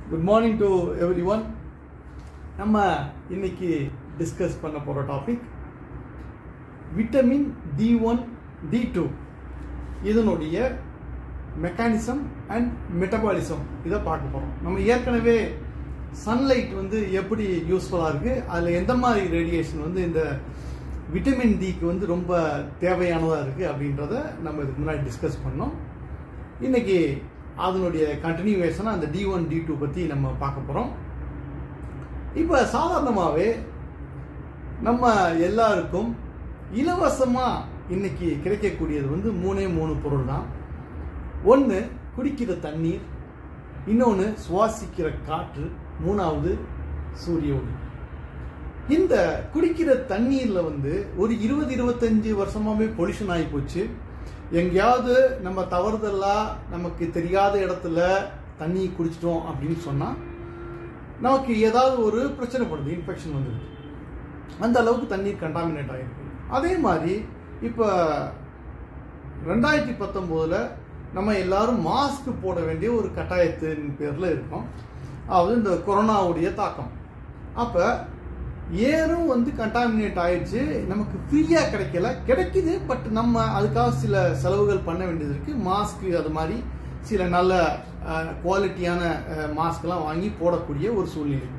good morning to everyone நம்ம இன்னைக்கு discuss பண்ண போகிற topic vitamin D one D two இதனுடைய மெக்கானிசம் அண்ட் மெட்டபாலிசம் இதை பார்க்க போகிறோம் நம்ம ஏற்கனவே சன்லைட் வந்து எப்படி யூஸ்ஃபுல்லாக இருக்குது அதில் எந்த மாதிரி ரேடியேஷன் வந்து இந்த விட்டமின் டிக்கு வந்து ரொம்ப தேவையானதாக இருக்குது அப்படின்றத நம்ம இதுக்கு முன்னாடி டிஸ்கஸ் பண்ணோம் இன்னைக்கு அதனுடைய கண்டினியூவேஷனாக அந்த டி ஒன் டி டூ பற்றி நம்ம பார்க்க போகிறோம் இப்போ சாதாரணமாகவே நம்ம எல்லாருக்கும் இலவசமாக இன்னைக்கு கிடைக்கக்கூடியது வந்து மூணே மூணு பொருள் தான் ஒன்று குடிக்கிற தண்ணீர் இன்னொன்று சுவாசிக்கிற காற்று மூணாவது சூரிய ஒளி இந்த குடிக்கிற தண்ணீர்ல வந்து ஒரு இருபது இருபத்தஞ்சு வருஷமாவே பொல்யூஷன் ஆகி போச்சு எங்கேயாவது நம்ம தவறுதலா நமக்கு தெரியாத இடத்துல தண்ணி குடிச்சிட்டோம் அப்படின்னு சொன்னா நமக்கு ஏதாவது ஒரு பிரச்சனை படுது இன்ஃபெக்ஷன் வந்துடுது அந்த அளவுக்கு தண்ணீர் கண்டாமினேட் ஆகிருக்கு அதே மாதிரி இப்போ ரெண்டாயிரத்தி பத்தொம்போதில் நம்ம எல்லாரும் மாஸ்க் போட வேண்டிய ஒரு கட்டாயத்தின் பேரில் இருக்கோம் அதாவது இந்த கொரோனாவுடைய தாக்கம் அப்போ ஏரும் வந்து கண்டாமினேட் ஆயிடுச்சு நமக்கு ஃப்ரீயாக கிடைக்கல கிடைக்குது பட் நம்ம அதுக்காக சில செலவுகள் பண்ண வேண்டியது இருக்குது மாஸ்க்கு அது மாதிரி சில நல்ல குவாலிட்டியான மாஸ்க்லாம் வாங்கி போடக்கூடிய ஒரு சூழ்நிலை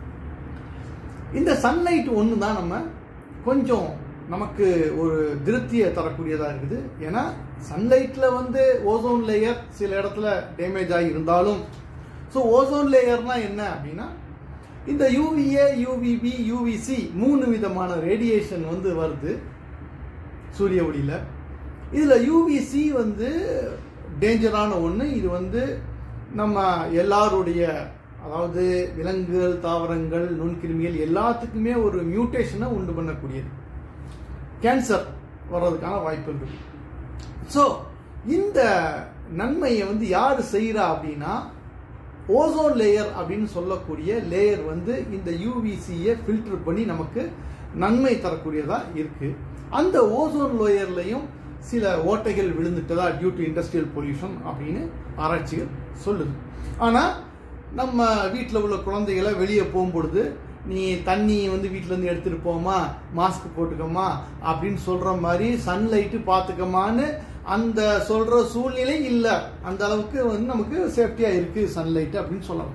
இந்த சன்லைட் ஒன்று தான் நம்ம கொஞ்சம் நமக்கு ஒரு திருப்தியை தரக்கூடியதாக இருக்குது ஏன்னா சன்லைட்டில் வந்து ஓசோன் லேயர் சில இடத்துல டேமேஜ் ஆகி இருந்தாலும் ஸோ ஓசோன் லேயர்னா என்ன அப்படின்னா இந்த யூவிஏ யூவிபி யூவிசி மூணு விதமான ரேடியேஷன் வந்து வருது சூரிய ஒளியில் இதில் யூவிசி வந்து டேஞ்சரான ஒன்று இது வந்து நம்ம எல்லாருடைய அதாவது விலங்குகள் தாவரங்கள் நுண்கிருமிகள் எல்லாத்துக்குமே ஒரு மியூட்டேஷனை உண்டு பண்ணக்கூடியது கேன்சர் வர்றதுக்கான வாய்ப்பு இருக்கு ஸோ இந்த நன்மையை வந்து யார் செய்கிறா அப்படின்னா ஓசோன் லேயர் அப்படின்னு சொல்லக்கூடிய லேயர் வந்து இந்த யூவிசியை ஃபில்டர் பண்ணி நமக்கு நன்மை தரக்கூடியதாக இருக்கு அந்த ஓசோன் லேயர்லையும் சில ஓட்டைகள் விழுந்துட்டதா டியூ டு இண்டஸ்ட்ரியல் பொல்யூஷன் அப்படின்னு ஆராய்ச்சிகள் சொல்லுது ஆனால் நம்ம வீட்டில் உள்ள குழந்தைகளை வெளியே போகும்பொழுது நீ தண்ணி வந்து வீட்டிலேருந்து எடுத்துகிட்டு போமா மாஸ்க் போட்டுக்கோமா அப்படின்னு சொல்கிற மாதிரி சன்லைட்டு பார்த்துக்கமான்னு அந்த சொல்கிற சூழ்நிலை இல்லை அந்த அளவுக்கு வந்து நமக்கு சேஃப்டியாக இருக்குது சன்லைட் அப்படின்னு சொல்லலாம்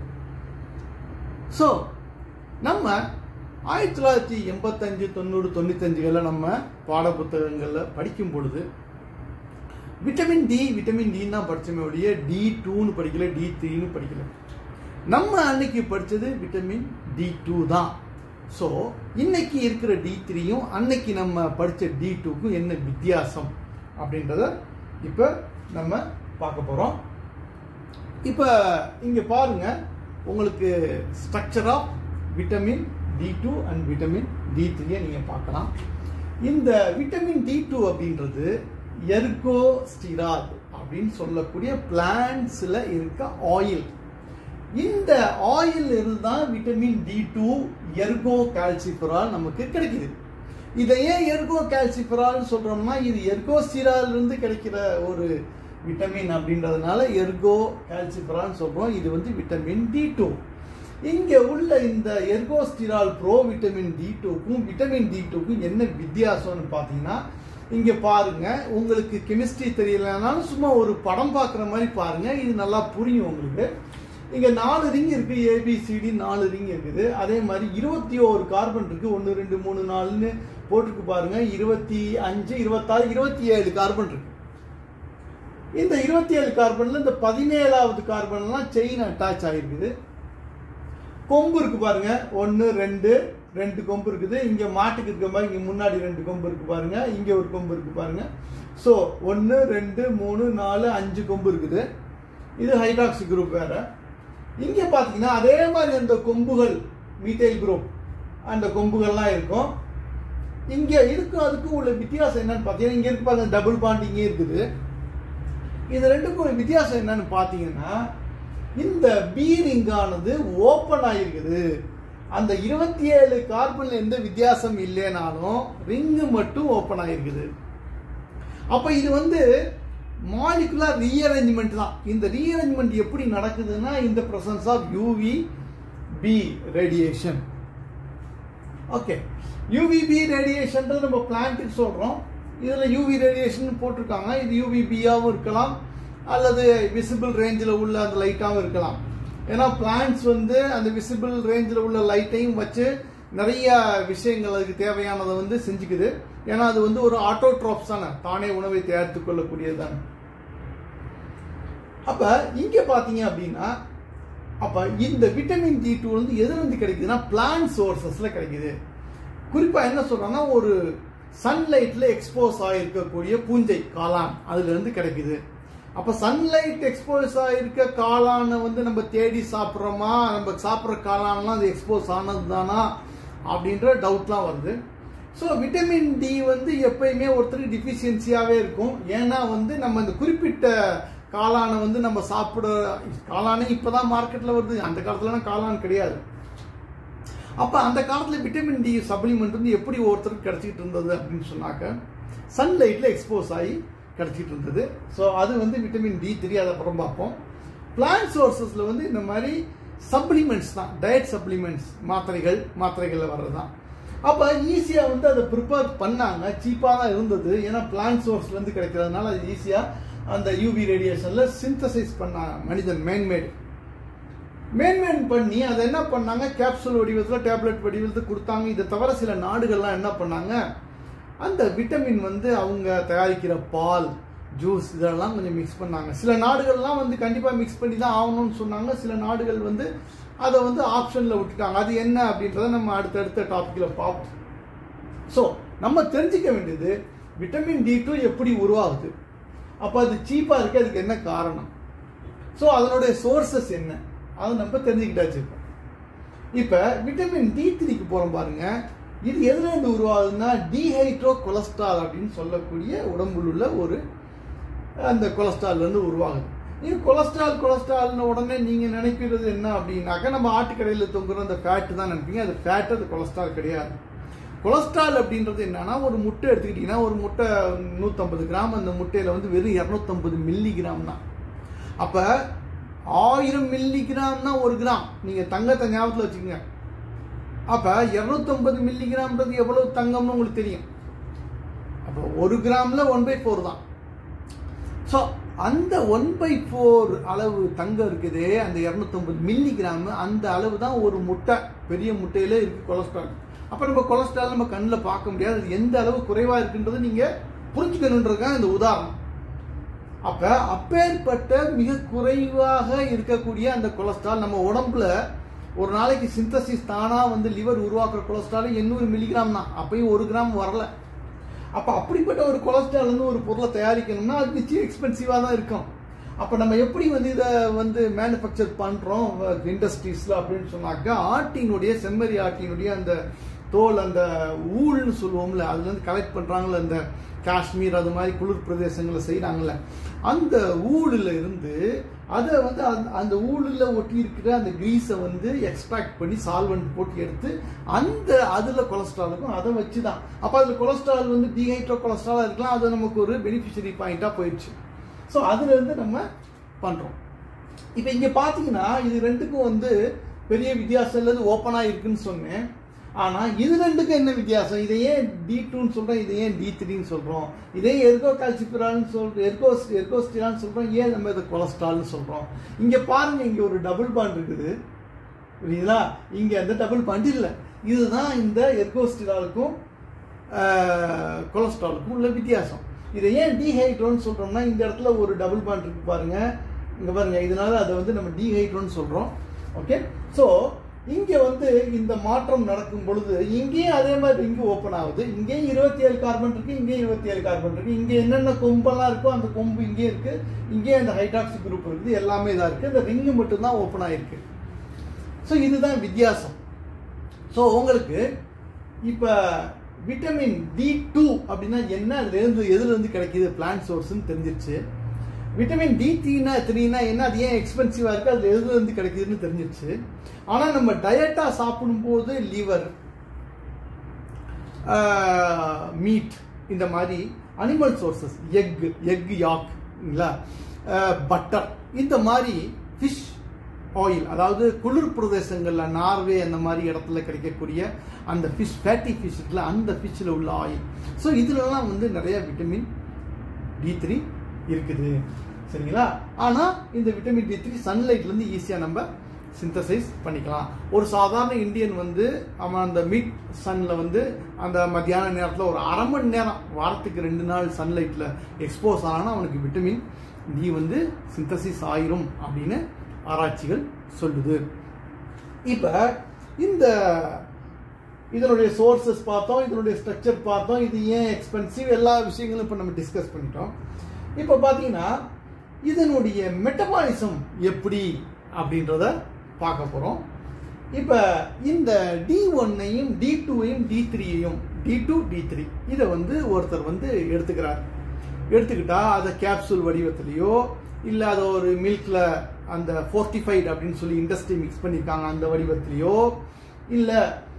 ஸோ நம்ம ஆயிரத்தி தொள்ளாயிரத்தி எண்பத்தஞ்சு தொண்ணூறு தொண்ணூத்தஞ்சுகளில் நம்ம பாட புத்தகங்களில் படிக்கும் பொழுது விட்டமின் டி விட்டமின் டின்னு தான் படித்தோமே ஒழிய டி டூன்னு படிக்கல டி த்ரீன்னு படிக்கல நம்ம அன்னைக்கு படித்தது விட்டமின் டி டூ தான் ஸோ இன்னைக்கு இருக்கிற டி த்ரீயும் அன்னைக்கு நம்ம படித்த டி டூக்கும் என்ன வித்தியாசம் அப்படின்றத இப்போ நம்ம பார்க்க போகிறோம் இப்போ இங்கே பாருங்க உங்களுக்கு structure of vitamin D two and vitamin D த்ரீயை நீங்கள் பார்க்கலாம் இந்த விட்டமின் டி டூ அப்படின்றது எர்கோஸ்டிரால் அப்படின்னு சொல்லக்கூடிய பிளான்ஸில் இருக்க ஆயில் இந்த ஆயில் இருந்து தான் vitamin D two ergocalciferol நமக்கு கிடைக்குது இதை ஏன் எர்கோ கால்சிஃபரால் சொல்றோம்னா இது எர்கோஸ்டிரால் இருந்து கிடைக்கிற ஒரு விட்டமின் அப்படின்றதுனால எர்கோ கால்சிஃபரால் சொல்றோம் இது வந்து விட்டமின் டி டூ இங்க உள்ள இந்த எர்கோஸ்டிரால் ப்ரோ விட்டமின் டி டூக்கும் விட்டமின் டி டூக்கும் என்ன வித்தியாசம்னு பார்த்தீங்கன்னா இங்க பாருங்க உங்களுக்கு கெமிஸ்ட்ரி தெரியலனாலும் சும்மா ஒரு படம் பார்க்குற மாதிரி பாருங்க இது நல்லா புரியும் உங்களுக்கு இங்க நாலு ரிங் இருக்கு ஏபிசிடி நாலு ரிங் இருக்குது அதே மாதிரி இருபத்தி ஒரு கார்பன் இருக்கு ஒன்று ரெண்டு மூணு நாலுன்னு போட்டிருக்கு பாருங்க இருபத்தி அஞ்சு இருபத்தாறு இருபத்தி ஏழு கார்பன் இருக்கு இந்த இருபத்தி ஏழு கார்பன்ல இந்த பதினேழாவது கார்பன்லாம் செயின் அட்டாச் ஆகிருக்குது கொம்பு இருக்கு பாருங்க ஒன்று ரெண்டு ரெண்டு கொம்பு இருக்குது இங்க மாட்டுக்கு இருக்க மாதிரி இங்க முன்னாடி ரெண்டு கொம்பு இருக்கு பாருங்க இங்க ஒரு கொம்பு இருக்கு பாருங்க ஸோ ஒன்று ரெண்டு மூணு நாலு அஞ்சு கொம்பு இருக்குது இது ஹைடாக்சி குரூப் வேற இங்க பாத்தீங்கன்னா அதே மாதிரி அந்த கொம்புகள் மீத்தைல் குரூப் அந்த கொம்புகள்லாம் இருக்கும் இங்க இருக்கும் அதுக்கும் உள்ள வித்தியாசம் என்னன்னு பாத்தீங்கன்னா இங்க இருக்கு பாருங்க டபுள் பாண்ட் இங்கே இருக்குது இது ரெண்டுக்கும் வித்தியாசம் என்னன்னு பாத்தீங்கன்னா இந்த பி ரிங்கானது ஓப்பன் ஆயிருக்குது அந்த இருபத்தி ஏழு கார்பன்ல எந்த வித்தியாசம் இல்லைனாலும் ரிங்கு மட்டும் ஓப்பன் ஆயிருக்குது அப்ப இது வந்து மாலிகுலர் ரீஅரேஞ்ச்மெண்ட் தான் இந்த ரீஅரேஞ்ச்மெண்ட் எப்படி நடக்குதுன்னா இந்த presence of UV B radiation okay UVB ரேடியேஷன்றது நம்ம பிளான்ட்டுக்கு சொல்கிறோம் இதில் யூவி ரேடியேஷன் போட்டிருக்காங்க இது யூவிபியாகவும் இருக்கலாம் அல்லது விசிபிள் ரேஞ்சில் உள்ள அந்த லைட்டாகவும் இருக்கலாம் ஏன்னா பிளான்ட்ஸ் வந்து அந்த விசிபிள் ரேஞ்சில் உள்ள லைட்டையும் வச்சு நிறைய விஷயங்கள் அதுக்கு தேவையானதை வந்து செஞ்சுக்குது ஏன்னா அது வந்து ஒரு ஆட்டோட்ரோப்ஸ் தானே தானே உணவை தயாரித்துக் கொள்ளக்கூடியது தானே அப்போ இங்கே பார்த்தீங்க அப்படின்னா அப்போ இந்த விட்டமின் டி டூ வந்து எதுலேருந்து கிடைக்குதுன்னா பிளான்ட் சோர்சஸில் கிடைக்குது குறிப்பாக என்ன சொல்கிறாங்கன்னா ஒரு சன்லைட்டில் எக்ஸ்போஸ் ஆகிருக்கக்கூடிய பூஞ்சை காளான் அதுலேருந்து கிடைக்குது அப்போ சன்லைட் எக்ஸ்போஸ் ஆகிருக்க காளானை வந்து நம்ம தேடி சாப்பிட்றோமா நம்ம சாப்பிட்ற காளான்லாம் அது எக்ஸ்போஸ் ஆனது தானா அப்படின்ற டவுட்லாம் வருது ஸோ விட்டமின் டி வந்து எப்பயுமே ஒருத்தருக்கு டிஃபிஷியன்சியாகவே இருக்கும் ஏன்னா வந்து நம்ம இந்த குறிப்பிட்ட காளானை வந்து நம்ம சாப்பிட காளானே இப்போ தான் மார்க்கெட்டில் வருது அந்த காலத்துலலாம் காளான் கிடையாது அப்போ அந்த காலத்தில் விட்டமின் டி சப்ளிமெண்ட் வந்து எப்படி ஒருத்தருக்கு கிடச்சிக்கிட்டு இருந்தது அப்படின்னு சொன்னாக்க சன்லைட்டில் எக்ஸ்போஸ் ஆகி கிடச்சிட்டு இருந்தது ஸோ அது வந்து விட்டமின் டி தெரியாத அப்புறம் பார்ப்போம் பிளான்ட் சோர்சஸில் வந்து இந்த மாதிரி சப்ளிமெண்ட்ஸ் தான் டயட் சப்ளிமெண்ட்ஸ் மாத்திரைகள் மாத்திரைகளில் வர்றது தான் அப்போ ஈஸியாக வந்து அதை ப்ரிப்பேர் பண்ணாங்க சீப்பாக தான் இருந்தது ஏன்னா பிளான்ட் சோர்ஸ்லேருந்து கிடைக்கிறதுனால அது ஈஸியாக அந்த யூவி ரேடியேஷனில் சிந்தசைஸ் பண்ணாங்க மனிதன் மேன்மேடு மேன்மேன் பண்ணி அதை என்ன பண்ணாங்க கேப்சூல் வடிவத்தில் டேப்லெட் வடிவத்தில் கொடுத்தாங்க இதை தவிர சில நாடுகள்லாம் என்ன பண்ணாங்க அந்த விட்டமின் வந்து அவங்க தயாரிக்கிற பால் ஜூஸ் இதெல்லாம் கொஞ்சம் மிக்ஸ் பண்ணாங்க சில நாடுகள்லாம் வந்து கண்டிப்பாக மிக்ஸ் பண்ணி தான் ஆகணும்னு சொன்னாங்க சில நாடுகள் வந்து அதை வந்து ஆப்ஷனில் விட்டுட்டாங்க அது என்ன அப்படின்றத நம்ம அடுத்தடுத்த டாப்பிக்கில் பார்ப்போம் ஸோ நம்ம தெரிஞ்சிக்க வேண்டியது விட்டமின் டி டூ எப்படி உருவாகுது அப்போ அது சீப்பாக இருக்கு அதுக்கு என்ன காரணம் ஸோ அதனுடைய சோர்சஸ் என்ன அதை நம்ம தெரிஞ்சுக்கிட்டாச்சு இப்போ இப்போ விட்டமின் டி த்ரீக்கு போகிறோம் பாருங்க இது எதுலேருந்து உருவாகுதுன்னா டீஹைட்ரோ கொலஸ்ட்ரால் அப்படின்னு சொல்லக்கூடிய உடம்புல உள்ள ஒரு அந்த கொலஸ்ட்ரால்லேருந்து உருவாகுது இது கொலஸ்ட்ரால் கொலஸ்ட்ரால்னு உடனே நீங்கள் நினைக்கிறது என்ன அப்படின்னாக்கா நம்ம ஆட்டுக்கடையில் தொங்குற அந்த ஃபேட்டு தான் நினைப்பீங்க அது ஃபேட் அது கொலஸ்ட்ரால் கிடையாது கொலஸ்ட்ரால் அப்படின்றது என்னன்னா ஒரு முட்டை எடுத்துக்கிட்டிங்கன்னா ஒரு முட்டை நூற்றம்பது கிராம் அந்த முட்டையில் வந்து வெறும் இரநூத்தம்பது மில்லி கிராம் தான் அப்போ ஆயிரம் மில்லி கிராம் தான் ஒரு கிராம் நீங்கள் தங்கத்தை ஞாபகத்தில் வச்சுக்கோங்க அப்போ இரநூத்தம்பது மில்லி கிராம்ன்றது எவ்வளவு தங்கம்னு உங்களுக்கு தெரியும் அப்போ ஒரு கிராமில் ஒன் பை ஃபோர் தான் ஸோ அந்த ஒன் பை ஃபோர் அளவு தங்கம் இருக்குது அந்த இரநூத்தம்பது மில்லி கிராம் அந்த அளவு தான் ஒரு முட்டை பெரிய முட்டையில இருக்கு கொலஸ்ட்ரால் அப்போ நம்ம கொலஸ்ட்ரால் நம்ம கண்ணில் பார்க்க முடியாது அது எந்த அளவு குறைவாக இருக்குன்றது நீங்கள் புரிஞ்சுக்கணுன்றதுக்காக இந்த உதாரணம் அப்போ அப்பேற்பட்ட மிக குறைவாக இருக்கக்கூடிய அந்த கொலஸ்ட்ரால் நம்ம உடம்புல ஒரு நாளைக்கு சிந்தசிஸ் தானாக வந்து லிவர் உருவாக்குற கொலஸ்ட்ரால் எண்ணூறு மில்லிகிராம் தான் அப்பயும் ஒரு கிராம் வரல அப்போ அப்படிப்பட்ட ஒரு கொலஸ்ட்ரால் வந்து ஒரு பொருளை தயாரிக்கணும்னா அது நிச்சயம் எக்ஸ்பென்சிவாக தான் இருக்கும் அப்போ நம்ம எப்படி வந்து இதை வந்து மேனுஃபேக்சர் பண்ணுறோம் இண்டஸ்ட்ரீஸில் அப்படின்னு சொன்னாக்கா ஆட்டினுடைய செம்மறி ஆட்டினுடைய அந்த தோல் அந்த ஊழ்னு சொல்லுவோம்ல அதுலேருந்து கலெக்ட் பண்ணுறாங்களே அந்த காஷ்மீர் அது மாதிரி குளிர் பிரதேசங்களில் செய்கிறாங்கல்ல அந்த ஊழில் இருந்து அதை வந்து அந்த அந்த ஊழில் ஒட்டி இருக்கிற அந்த கிரீஸை வந்து எக்ஸ்ட்ராக்ட் பண்ணி சால்வெண்ட் போட்டு எடுத்து அந்த அதில் கொலஸ்ட்ரால் இருக்கும் அதை வச்சு தான் அப்போ அதில் கொலஸ்ட்ரால் வந்து டீஹைட்ரோ கொலஸ்ட்ராலாக இருக்கலாம் அது நமக்கு ஒரு பெனிஃபிஷரி பாயிண்ட்டாக போயிடுச்சு ஸோ அதுலேருந்து நம்ம பண்ணுறோம் இப்போ இங்கே பார்த்தீங்கன்னா இது ரெண்டுக்கும் வந்து பெரிய வித்தியாசம் இல்லது ஓப்பனாக இருக்குன்னு சொன்னேன் ஆனால் இது ரெண்டுக்கும் என்ன வித்தியாசம் இதை ஏன் டி டூன்னு சொல்கிறோம் இதை ஏன் டி த்ரீன்னு சொல்கிறோம் இதே எர்கோ கால்சிபிரால்னு சொல்கிறோம் எர்கோ எர்கோஸ்டிரான்னு சொல்கிறோம் ஏன் நம்ம இதை கொலஸ்ட்ரால்னு சொல்கிறோம் இங்கே பாருங்கள் இங்கே ஒரு டபுள் பாண்ட் இருக்குது புரியுதுங்களா இங்கே அந்த டபுள் பாண்ட் இல்லை இதுதான் இந்த எர்கோஸ்டிராலுக்கும் கொலஸ்ட்ராலுக்கும் உள்ள வித்தியாசம் இதை ஏன் டீஹைட்ரோன்னு சொல்கிறோம்னா இந்த இடத்துல ஒரு டபுள் பாண்ட் இருக்கு பாருங்க இங்கே பாருங்க இதனால அதை வந்து நம்ம டீஹைட்ரோன்னு சொல்கிறோம் ஓகே ஸோ இங்கே வந்து இந்த மாற்றம் நடக்கும் பொழுது இங்கேயும் அதே மாதிரி இங்கே ஓப்பன் ஆகுது இங்கேயும் இருபத்தி ஏழு கார்பன் இருக்கு இங்கேயும் இருபத்தி ஏழு கார்பன் இருக்கு இங்கே என்னென்ன கொம்பெல்லாம் இருக்கோ அந்த கொம்பு இங்கே இருக்கு இங்கேயும் அந்த ஹைட்ராக்சி குரூப் இருக்குது எல்லாமே இதாக இருக்கு இந்த ரிங்கு மட்டும்தான் ஓப்பன் ஆயிருக்கு ஸோ இதுதான் வித்தியாசம் ஸோ உங்களுக்கு இப்போ விட்டமின் டி டூ அப்படின்னா என்ன அதுலேருந்து எதுலேருந்து கிடைக்கிது பிளான்ட் சோர்ஸ்னு தெரிஞ்சிருச்சு விட்டமின் டி த்ரீனா த்ரீனா என்ன அது ஏன் எக்ஸ்பென்சிவாக இருக்குது அது எதுலேருந்து கிடைக்குதுன்னு தெரிஞ்சிருச்சு ஆனால் நம்ம டயட்டாக சாப்பிடும்போது லிவர் மீட் இந்த மாதிரி animal sources egg egg yolk இல்லைங்களா பட்டர் இந்த மாதிரி ஃபிஷ் ஆயில் அதாவது குளிர் பிரதேசங்களில் நார்வே அந்த மாதிரி இடத்துல கிடைக்கக்கூடிய அந்த ஃபிஷ் ஃபேட்டி ஃபிஷ் இருக்குல்ல அந்த ஃபிஷ்ஷில் உள்ள ஆயில் ஸோ இதுலலாம் வந்து நிறைய விட்டமின் டி த்ரீ இருக்குது சரிங்களா ஆனால் இந்த விட்டமின் டி த்ரீ சன்லைட்லேருந்து ஈஸியாக நம்ம சிந்தசைஸ் பண்ணிக்கலாம் ஒரு சாதாரண இந்தியன் வந்து அவன் அந்த மிட் சன்னில் வந்து அந்த மத்தியான நேரத்தில் ஒரு அரை மணி நேரம் வாரத்துக்கு ரெண்டு நாள் சன்லைட்டில் எக்ஸ்போஸ் ஆனால் அவனுக்கு விட்டமின் டி வந்து சிந்தசிஸ் ஆயிரும் அப்படின்னு ஆராய்ச்சிகள் சொல்லுது இப்போ இந்த இதனுடைய சோர்சஸ் பார்த்தோம் இதனுடைய ஸ்ட்ரக்சர் பார்த்தோம் இது ஏன் எக்ஸ்பென்சிவ் எல்லா விஷயங்களும் இப்போ நம்ம டிஸ்கஸ் பண்ணிட்டோம் இப்போ பார்த்தீங்கன்னா இதனுடைய மெட்டபாலிசம் எப்படி அப்படின்றத பார்க்க போகிறோம் இப்போ இந்த டி ஒன்னையும் டி டூவையும் டி த்ரீயையும் டி டூ டி த்ரீ இதை வந்து ஒருத்தர் வந்து எடுத்துக்கிறார் எடுத்துக்கிட்டா அதை கேப்சூல் வடிவத்திலேயோ இல்லை அதை ஒரு மில்கில் அந்த ஃபோர்ட்டிஃபைட் அப்படின்னு சொல்லி இண்டஸ்ட்ரி மிக்ஸ் பண்ணியிருக்காங்க அந்த வடிவத்திலேயோ இல்லை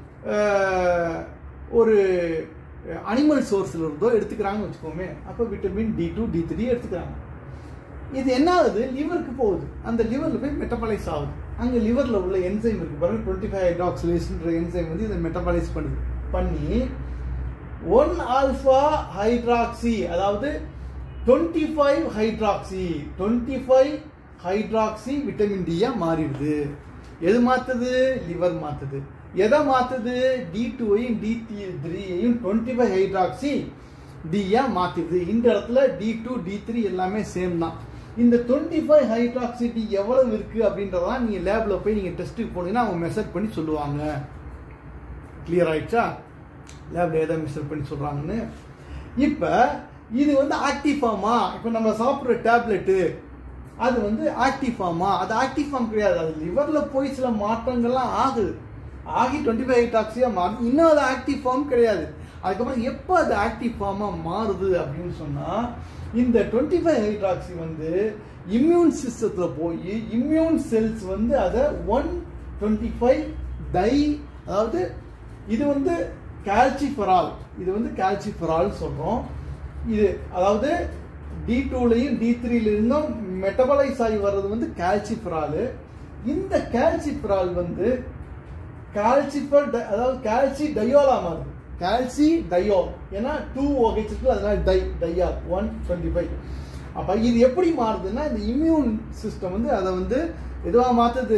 ஒரு அனிமல் சோர்ஸில் இருந்தோ எடுத்துக்கிறாங்கன்னு வச்சுக்கோமே அப்போ vitamin D two D three எடுத்துக்கிறாங்க இது என்ன ஆகுது லிவருக்கு போகுது அந்த லிவரில் போய் மெட்டபாலைஸ் ஆகுது அங்கே லிவரில் உள்ள என்சைம் இருக்கு பாருங்க டுவெண்ட்டி ஃபைவ் ஹைட்ராக்சிலேஷன்ற என்சைம் வந்து இதை மெட்டபாலைஸ் பண்ணுது பண்ணி ஒன் ஆல்ஃபா ஹைட்ராக்சி அதாவது twenty five hydroxy twenty five hydroxy vitamin டியா மாறிடுது எது மாத்துது லிவர் மாத்துது எதை மாத்துது டி டூவையும் டி த்ரீயையும் டுவெண்ட்டி ஃபைவ் ஹைட்ராக்சி டியா மாத்துது இந்த இடத்துல டி டூ டி த்ரீ எல்லாமே சேம் தான் இந்த டுவெண்ட்டி ஃபைவ் ஹைட்ராக்சி டி எவ்வளவு இருக்கு அப்படின்றதான் நீங்க லேப்ல போய் நீங்க டெஸ்ட்டுக்கு போனீங்கன்னா அவங்க மெஷர் பண்ணி சொல்லுவாங்க கிளியர் ஆயிடுச்சா லேப்ல எதை மெஷர் பண்ணி சொல்றாங்கன்னு இப்போ இது வந்து ஆக்டிவ் ஃபார்மா இப்போ நம்ம சாப்பிட்ற டேப்லெட்டு அது வந்து ஆக்டிவ் ஃபார்மா அது ஆக்டிவ் ஃபார்ம் கிடையாது அது லிவர்ல போய் சில மாற்றங்கள்லாம் ஆகுது ஆகி டுவெண்ட்டி ஃபைவ் ஹைட்ராக்சியா மாறுது இன்னும் அது ஆக்டிவ் ஃபார்ம் கிடையாது அதுக்கப்புறம் எப்போ அது ஆக்டிவ் ஃபார்மாக மாறுது அப்படின்னு சொன்னால் இந்த டுவெண்ட்டி ஃபைவ் ஹைட்ராக்சி வந்து இம்யூன் சிஸ்டத்தில் போய் இம்யூன் செல்ஸ் வந்து அதை ஒன் டுவெண்ட்டி ஃபைவ் டை அதாவது இது வந்து கால்சிஃபெரால் இது வந்து கால்சிஃபெரால் சொல்கிறோம் இது அதாவது டி டூலையும் டி த்ரீலையும் மெட்டபலைஸ் ஆகி வர்றது வந்து கால்சிஃபெரால் இந்த கால்சிஃபெரால் வந்து கால்சிஃபர் அதாவது கால்சி டயோலா மாறுது கால்சி டயோல் ஏன்னா டூ OH இருக்கு அதனால di diol one twenty five அப்போ இது எப்படி மாறுதுன்னா இந்த இம்யூன் சிஸ்டம் வந்து அதை வந்து எதுவாக மாற்றுது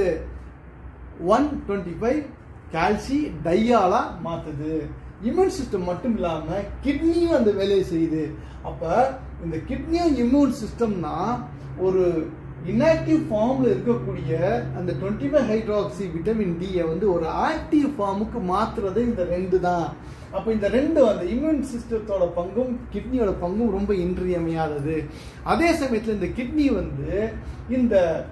ஒன் டுவெண்ட்டி ஃபைவ் கால்சி டையாலா மாற்றுது இம்யூன் சிஸ்டம் மட்டும் இல்லாமல் கிட்னியும் அந்த வேலையை செய்யுது அப்போ இந்த கிட்னியும் இம்யூன் சிஸ்டம்னா ஒரு இன்ஆக்டிவ் ஃபார்மில் இருக்கக்கூடிய அந்த டுவெண்ட்டி ஃபைவ் ஹைட்ராக்சி விட்டமின் டியை வந்து ஒரு ஆக்டிவ் ஃபார்முக்கு மாற்றுறது இந்த ரெண்டு தான் அப்போ இந்த ரெண்டு அந்த இம்யூன் சிஸ்டத்தோட பங்கும் கிட்னியோட பங்கும் ரொம்ப இன்றியமையாதது அதே சமயத்தில் இந்த கிட்னி வந்து இந்த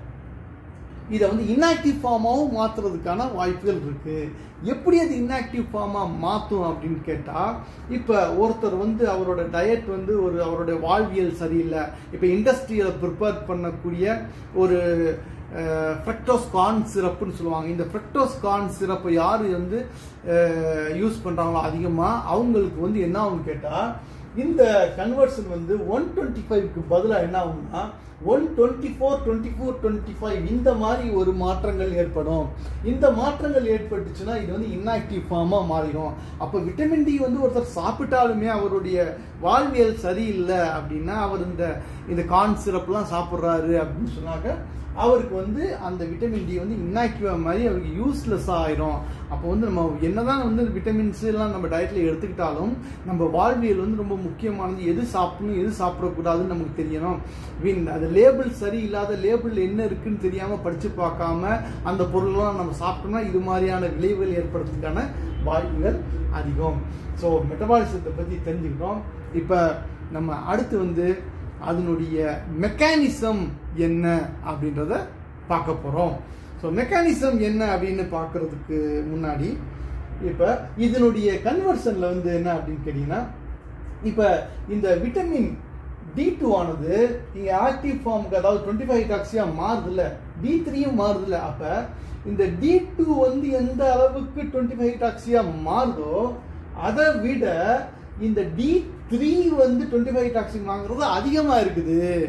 இதை வந்து இன்ஆக்டிவ் ஃபார்மாகவும் மாற்றுறதுக்கான வாய்ப்புகள் இருக்கு எப்படி அது இன்ஆக்டிவ் ஃபார்மாக மாற்றும் அப்படின்னு கேட்டால் இப்போ ஒருத்தர் வந்து அவரோட டயட் வந்து ஒரு அவருடைய வாழ்வியல் சரியில்லை இப்போ இண்டஸ்ட்ரியில் ப்ரிப்பேர் பண்ணக்கூடிய ஒரு ஃப்ரெக்டோஸ் கார்ன் சிரப்புன்னு சொல்லுவாங்க இந்த ஃப்ரெக்டோஸ் கார்ன் சிரப்பை யார் வந்து யூஸ் பண்ணுறாங்களோ அதிகமாக அவங்களுக்கு வந்து என்ன ஆகும்னு கேட்டால் இந்த கன்வர்ஷன் வந்து ஒன் டுவெண்ட்டி ஃபைவ்க்கு பதிலாக என்ன ஆகும்னா one twenty four twenty four twenty five இந்த மாதிரி ஒரு மாற்றங்கள் ஏற்படும் இந்த மாற்றங்கள் ஏற்பட்டுச்சுன்னா இது வந்து இன்ஆக்டிவ் ஃபார்மாக மாறிடும் அப்போ விட்டமின் டி வந்து ஒருத்தர் சாப்பிட்டாலுமே அவருடைய வாழ்வியல் சரியில்லை அப்படின்னா அவர் இந்த இந்த கார்ன் சிரப்லாம் சாப்பிட்றாரு அப்படின்னு சொன்னாக்க அவருக்கு வந்து அந்த விட்டமின் டி வந்து இன்னாக்டிவா மாதிரி அவருக்கு யூஸ்லெஸ்ஸாக ஆயிரும் அப்போ வந்து நம்ம என்னதான் வந்து விட்டமின்ஸ் எல்லாம் நம்ம டயட்ல எடுத்துக்கிட்டாலும் நம்ம வாழ்வியல் வந்து ரொம்ப முக்கியமானது எது சாப்பிடணும் எது சாப்பிடக்கூடாதுன்னு நமக்கு தெரியணும் வின் அது லேபிள் சரியில்லாத லேபிள் என்ன இருக்குன்னு தெரியாம படிச்சு பார்க்காம அந்த பொருள்லாம் நம்ம சாப்பிட்டோம்னா இது மாதிரியான விளைவுகள் ஏற்படுறதுக்கான வாய்ப்புகள் அதிகம் ஸோ மெட்டபாலிசத்தை பற்றி தெரிஞ்சுக்கிட்டோம் இப்போ நம்ம அடுத்து வந்து அதனுடைய மெக்கானிசம் என்ன அப்படின்றத பார்க்க போகிறோம் ஸோ மெக்கானிசம் என்ன அப்படின்னு பார்க்கறதுக்கு முன்னாடி இப்போ இதனுடைய கன்வர்ஷனில் வந்து என்ன அப்படின்னு கேட்டிங்கன்னா இப்போ இந்த விட்டமின் டி டூ ஆனது இங்கே ஆக்டிவ் ஃபார்முக்கு அதாவது டுவெண்ட்டி ஃபைவ் டாக்ஸியாக மாறுதுல்ல டி த்ரீயும் மாறுதுல்ல அப்போ இந்த டி டூ வந்து எந்த அளவுக்கு டுவெண்ட்டி ஃபைவ் டாக்ஸியாக மாறுதோ அதை விட இந்த டி த்ரீ வந்து டுவெண்ட்டி ஃபைவ் டாக்ஸிக் வாங்குறது அதிகமாக இருக்குது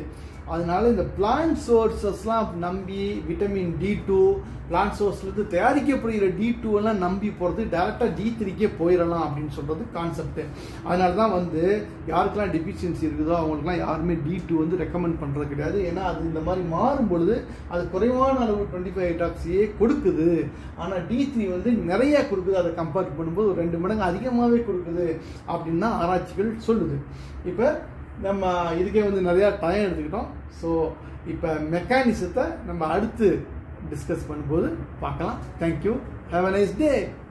அதனால இந்த பிளான்ட் சோர்சஸ்லாம் நம்பி விட்டமின் டி டூ பிளான்ட் சோர்ஸ்லேருந்து தயாரிக்கப்படுகிற டி டூ எல்லாம் நம்பி போகிறது டேரெக்டாக டி த்ரீக்கே போயிடலாம் அப்படின்னு சொல்கிறது கான்செப்ட் அதனால தான் வந்து யாருக்கெல்லாம் டெஃபிஷியன்சி இருக்குதோ அவங்களுக்குலாம் யாருமே டி டூ வந்து ரெக்கமெண்ட் பண்ணுறது கிடையாது ஏன்னா அது இந்த மாதிரி மாறும் பொழுது அது குறைவான அளவு டுவெண்ட்டி ஃபைவ் ஹைட்ராக்சியே கொடுக்குது ஆனால் டி த்ரீ வந்து நிறைய கொடுக்குது அதை கம்பேர் பண்ணும்போது ஒரு ரெண்டு மடங்கு அதிகமாகவே கொடுக்குது அப்படின்னு தான் ஆராய்ச்சிகள் சொல்லுது இப்போ நம்ம இதுக்கே வந்து நிறையா டைம் எடுத்துக்கிட்டோம் ஸோ இப்போ மெக்கானிசத்தை நம்ம அடுத்து டிஸ்கஸ் பண்ணும்போது பார்க்கலாம் thank you have a nice day